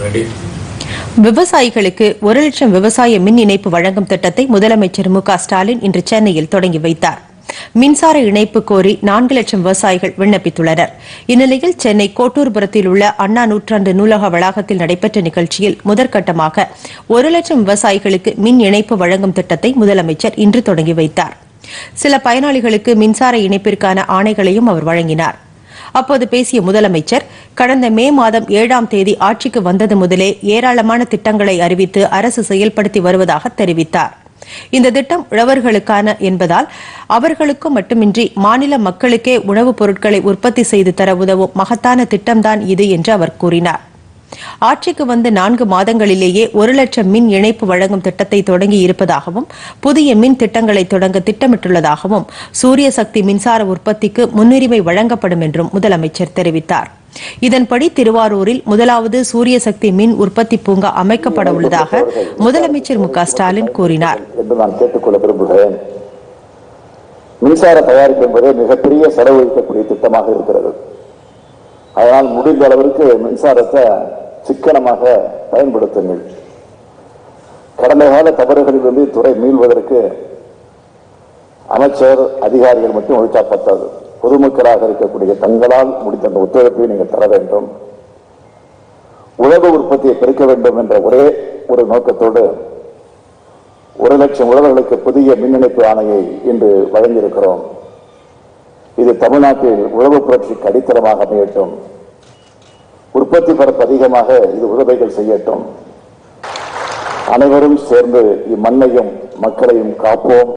ready விவசாயிகளுக்கு ஒரு லட்சம் விவசாய மின் இணைப்பு வழங்கும் திட்டத்தை முதலமைச்சர் மு க ஸ்டாலின் இன்று சென்னையில் தொடங்கி வைத்தார் மின்சார இணைப்பு கோரி நான்கு லட்சம் விவசாயிகள் விண்ணப்பித்துள்ளனர் இந்நிலையில் சென்னை கோட்டூர்புரத்தில் உள்ள அண்ணா நூற்றாண்டு நூலக வளாகத்தில் நடைபெற்ற நிகழ்ச்சியில் முதற்கட்டமாக ஒரு லட்சம் விவசாயிகளுக்கு மின் இணைப்பு வழங்கும் திட்டத்தை முதலமைச்சர் இன்று தொடங்கி வைத்தார் சில பயனாளிகளுக்கு மின்சார இணைப்பிற்கான ஆணைகளையும் அவர் வழங்கினார் அப்போது பேசிய முதலமைச்சர் கடந்த மே மாதம் ஏழாம் தேதி ஆட்சிக்கு வந்தது முதலே ஏராளமான திட்டங்களை அறிவித்து அரசு செயல்படுத்தி வருவதாக தெரிவித்தார் இந்த திட்டம் உழவர்களுக்கான என்பதால் அவர்களுக்கு மட்டுமின்றி மாநில மக்களுக்கே உணவுப் பொருட்களை உற்பத்தி செய்து தர உதவும் மகத்தான திட்டம்தான் இது என்று அவர் கூறினார் ஆட்சிக்கு வந்து நான்கு மாதங்களிலேயே ஒரு லட்சம் மின் இணைப்பு வழங்கும் திட்டத்தை தொடங்கி இருப்பதாகவும் புதிய மின் திட்டங்களை தொடங்க திட்டமிட்டுள்ளதாகவும் சூரிய சக்தி மின்சார உற்பத்திக்கு முன்னுரிமை வழங்கப்படும் என்றும் முதலமைச்சர் தெரிவித்தார் இதன்படி திருவாரூரில் முதலாவது சூரிய சக்தி மின் உற்பத்தி பூங்கா அமைக்கப்பட உள்ளதாக முதலமைச்சர் மு க ஸ்டாலின் கூறினார் என்று நான் கேட்டுக்கொள்ள விரும்புகிறேன் மின்சார தயாரிப்பு என்பது மிகப்பெரிய செலவழிக்கக்கூடிய திட்டமாக இருக்கிறது அதனால் முடிந்த அளவிற்கு மின்சாரத்தை சிக்கனமாக பயன்படுத்துங்கள் கடந்த கால தவறுகளிலிருந்து துறை மீள்வதற்கு அமைச்சர் அதிகாரிகள் மட்டும் ஒழிச்சா பத்தாது பொதுமக்களாக இருக்கக்கூடிய தங்களால் முடிந்த அந்த ஒத்துழைப்பை நீங்கள் தர வேண்டும் உழவு உற்பத்தியை பெருக்க வேண்டும் என்ற ஒரே ஒரு நோக்கத்தோடு ஒரு லட்சம் உழவர்களுக்கு புதிய மின் இணைப்பு ஆணையை இன்று வழங்கியிருக்கிறோம் இது தமிழ்நாட்டில் உழவு புரட்சிக்கு அடித்தளமாக அமையட்டும் உற்பத்தி பரப்பு அதிகமாக இது உதவிகள் செய்யட்டும் அனைவரும் சேர்ந்து இம்மண்ணையும் மக்களையும் காப்போம்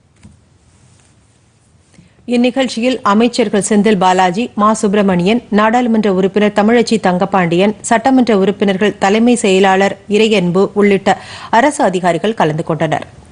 இந்நிகழ்ச்சியில் அமைச்சர்கள் செந்தில் பாலாஜி மா சுப்பிரமணியன் நாடாளுமன்ற உறுப்பினர் தமிழச்சி தங்கபாண்டியன் சட்டமன்ற உறுப்பினர்கள் தலைமை செயலாளர் இறையன்பு உள்ளிட்ட அரசு அதிகாரிகள் கலந்து கொண்டனர்